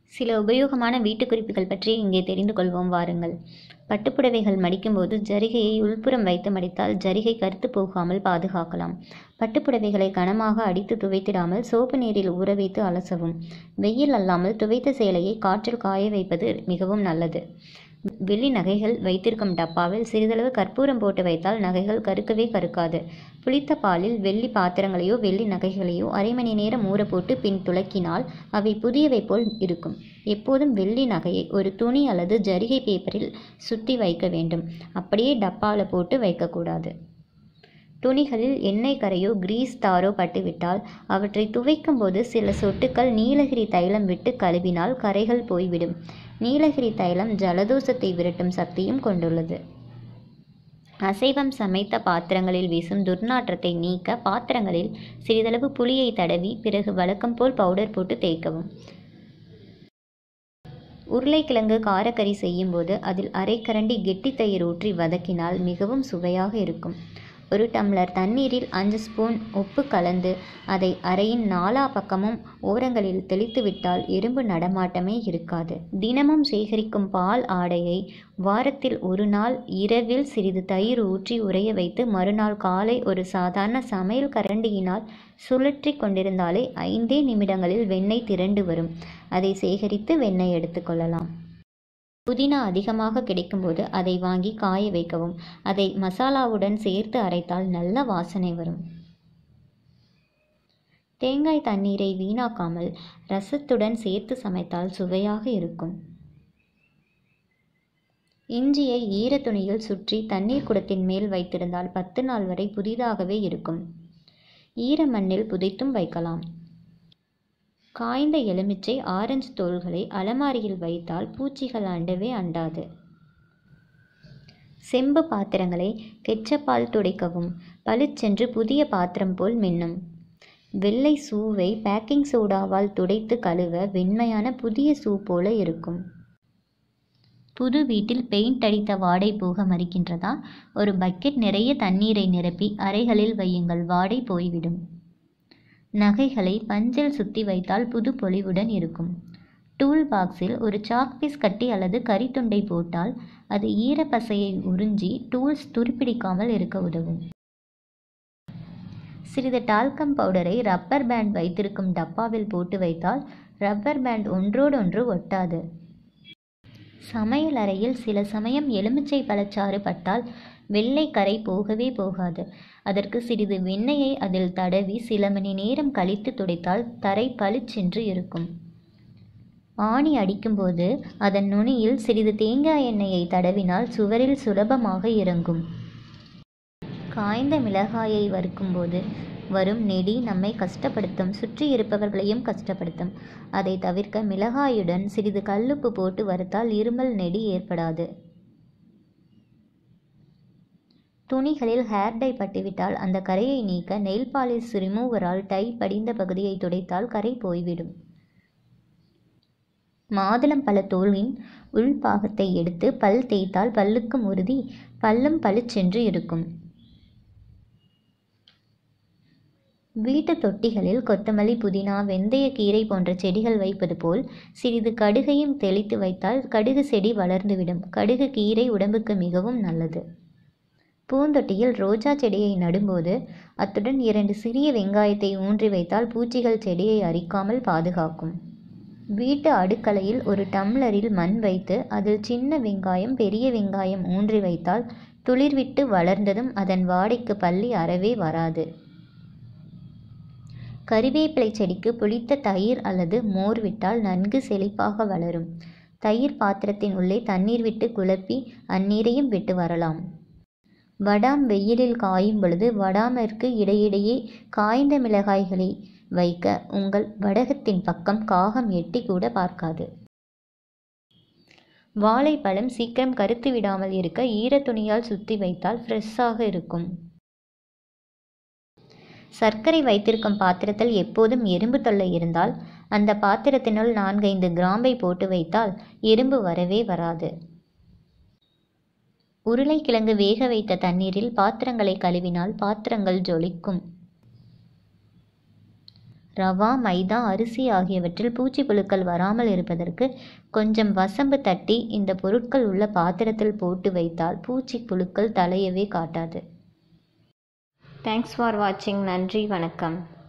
சில உபயோகமான வீட்டு குறிப்புகள் பற்றி இங்கே தெரிந்து கொள்வோம் வாருங்கள் பட்டுப்புடவைகள் மடிக்கும்போது ஜரிகையை உள்புறம் வைத்து மடித்தால் ஜரிகை கருத்து போகாமல் பாதுகாக்கலாம் பட்டுப்புடவைகளை கனமாக அடித்து துவைத்திடாமல் சோப்பு நீரில் ஊற வைத்து அலசவும் வெயில் அல்லாமல் துவைத்த சேலையை காற்றில் காய வைப்பது மிகவும் நல்லது வெள்ளி நகைகள் வைத்திருக்கும் டப்பாவில் சிறிதளவு கற்பூரம் போட்டு வைத்தால் நகைகள் கருக்கவே கருக்காது புளித்த பாலில் வெள்ளி பாத்திரங்களையோ வெள்ளி நகைகளையோ அரை மணி நேரம் ஊற போட்டு பின் துலக்கினால் அவை புதியவை போல் இருக்கும் எப்போதும் வெள்ளி நகையை ஒரு துணி அல்லது ஜரிகை பேப்பரில் சுற்றி வைக்க வேண்டும் அப்படியே டப்பாவில் போட்டு வைக்கக்கூடாது துணிகளில் எண்ணெய் கரையோ கிரீஸ் தாரோ பட்டுவிட்டால் அவற்றை துவைக்கும் போது சில சொட்டுக்கள் நீலகிரி தைலம் விட்டு கழுவினால் கரைகள் போய்விடும் நீலகிரி தைலம் ஜலதோஷத்தை விரட்டும் சக்தியும் கொண்டுள்ளது அசைவம் சமைத்த பாத்திரங்களில் வீசும் துர்நாற்றத்தை நீக்க பாத்திரங்களில் சிறிதளவு புளியை தடவி பிறகு வழக்கம் போல் பவுடர் போட்டு தேய்க்கவும் உருளைக்கிழங்கு காரக்கறி செய்யும்போது அதில் அரை கரண்டி கெட்டி தயிர் ஊற்றி வதக்கினால் மிகவும் சுவையாக இருக்கும் ஒரு டம்ளர் தண்ணீரில் அஞ்சு ஸ்பூன் உப்பு கலந்து அதை அறையின் நாலா பக்கமும் ஓரங்களில் தெளித்து விட்டால் எறும்பு நடமாட்டமே இருக்காது தினமும் சேகரிக்கும் பால் ஆடையை வாரத்தில் ஒரு நாள் இரவில் சிறிது தயிர் ஊற்றி உறைய வைத்து மறுநாள் காலை ஒரு சாதாரண சமையல் கரண்டியினால் சுழற்றி கொண்டிருந்தாலே ஐந்தே நிமிடங்களில் வெண்ணெய் திரண்டு வரும் அதை சேகரித்து வெண்ணெய் எடுத்துக்கொள்ளலாம் புதினா அதிகமாக கிடைக்கும்போது அதை வாங்கி காய வைக்கவும் அதை மசாலாவுடன் சேர்த்து அரைத்தால் நல்ல வாசனை வரும் தேங்காய் தண்ணீரை வீணாக்காமல் ரசத்துடன் சேர்த்து சமைத்தால் சுவையாக இருக்கும் இஞ்சியை ஈரத்துணியில் சுற்றி தண்ணீர் குடத்தின் மேல் வைத்திருந்தால் பத்து நாள் வரை புதிதாகவே இருக்கும் ஈர மண்ணில் புதைத்தும் வைக்கலாம் காய்ந்த எலுமிச்சை ஆரஞ்சு தோள்களை அலமாரியில் வைத்தால் பூச்சிகள் அண்டவே அண்டாது செம்பு பாத்திரங்களை கெச்சப்பால் துடைக்கவும் பளிச்சென்று புதிய பாத்திரம் போல் மின்னும் வெள்ளை சூவை பேக்கிங் சோடாவால் துடைத்து கழுவ வெண்மையான புதிய சூ போல இருக்கும் புது வீட்டில் பெயிண்ட் அடித்த வாடை போக மறுக்கின்றதா ஒரு பக்கெட் நிறைய தண்ணீரை நிரப்பி அறைகளில் வையுங்கள் வாடை போய்விடும் நகைகளை பஞ்சில் சுத்தி வைத்தால் புது பொலிவுடன் இருக்கும் டூல் பாக்ஸில் ஒரு சாக் பீஸ் கட்டி அல்லது கரித்துண்டை போட்டால் அது ஈரப்பசையை உறிஞ்சி டூல்ஸ் துருப்பிடிக்காமல் இருக்க உதவும் சிறிது டால்கம் பவுடரை ரப்பர் பேண்ட் வைத்திருக்கும் டப்பாவில் போட்டு வைத்தால் ரப்பர் பேண்ட் ஒன்றோடொன்று ஒட்டாது சமையல் அறையில் சில சமயம் எலுமிச்சை பழச்சாறு பட்டால் வெள்ளை கரை போகவே போகாது அதற்கு சிறிது வெண்ணெயை அதில் தடவி சில மணி நேரம் கழித்து துடைத்தால் தரை பளிச்சென்று இருக்கும் ஆணி அடிக்கும்போது அதன் நுனியில் சிறிது தேங்காய் எண்ணெயை தடவினால் சுவரில் சுலபமாக இறங்கும் காய்ந்த மிளகாயை வறுக்கும்போது வரும் நெடி நம்மை கஷ்டப்படுத்தும் சுற்றி இருப்பவர்களையும் கஷ்டப்படுத்தும் அதை தவிர்க்க மிளகாயுடன் சிறிது கல்லுப்பு போட்டு வறுத்தால் இருமல் நெடி ஏற்படாது துணிகளில் ஹேர் டை பட்டுவிட்டால் அந்த கரையை நீக்க நெயில் பாலிஷ் ரிமூவரால் டை படிந்த பகுதியை துடைத்தால் கரை போய்விடும் மாதுளம் பழ தோலின் உள்பாகத்தை எடுத்து பல் தேய்த்தால் பல்லுக்கும் உறுதி பல்லும் பளிச்சென்று இருக்கும் வீட்டு தொட்டிகளில் கொத்தமல்லி புதினா வெந்தய கீரை போன்ற செடிகள் வைப்பது போல் சிறிது கடுகையும் தெளித்து வைத்தால் கடுகு செடி வளர்ந்துவிடும் கடுகு கீரை உடம்புக்கு மிகவும் நல்லது பூந்தொட்டியில் ரோஜா செடியை நடும்போது அத்துடன் இரண்டு சிறிய வெங்காயத்தை ஊன்றி வைத்தால் பூச்சிகள் செடியை அரிக்காமல் பாதுகாக்கும் வீட்டு அடுக்கலையில் ஒரு டம்ளரில் மண் வைத்து அதில் சின்ன வெங்காயம் பெரிய வெங்காயம் ஊன்றி வைத்தால் துளிர்விட்டு வளர்ந்ததும் அதன் வாடைக்கு பள்ளி அறவே வராது கறிவேப்பிலை செடிக்கு புளித்த தயிர் அல்லது மோர் விட்டால் நன்கு செழிப்பாக வளரும் தயிர் பாத்திரத்தின் உள்ளே தண்ணீர் விட்டு குழப்பி அந்நீரையும் விட்டு வரலாம் வடாம் வெயிலில் காயும் பொழுது வடாமிற்கு இடையிடையே காய்ந்த மிளகாய்களை வைக்க உங்கள் வடகத்தின் பக்கம் காகம் எட்டி கூட பார்க்காது வாழைப்பழம் சீக்கிரம் கருத்து விடாமல் இருக்க ஈரத்துணியால் சுத்தி வைத்தால் ஃப்ரெஷ்ஷாக இருக்கும் சர்க்கரை வைத்திருக்கும் பாத்திரத்தில் எப்போதும் எறும்பு தொல்லை இருந்தால் அந்த பாத்திரத்தினுள் நான்கைந்து கிராம்பை போட்டு வைத்தால் எறும்பு வரவே வராது உருளைக்கிழங்கு வேக வைத்த தண்ணீரில் பாத்திரங்களை கழுவினால் பாத்திரங்கள் ஜொலிக்கும் ரவா மைதா அரிசி ஆகியவற்றில் பூச்சி புழுக்கள் வராமல் இருப்பதற்கு கொஞ்சம் வசம்பு தட்டி இந்த பொருட்கள் உள்ள பாத்திரத்தில் போட்டு வைத்தால் பூச்சி புழுக்கள் தலையவே காட்டாது தேங்க்ஸ் ஃபார் வாட்சிங் நன்றி வணக்கம்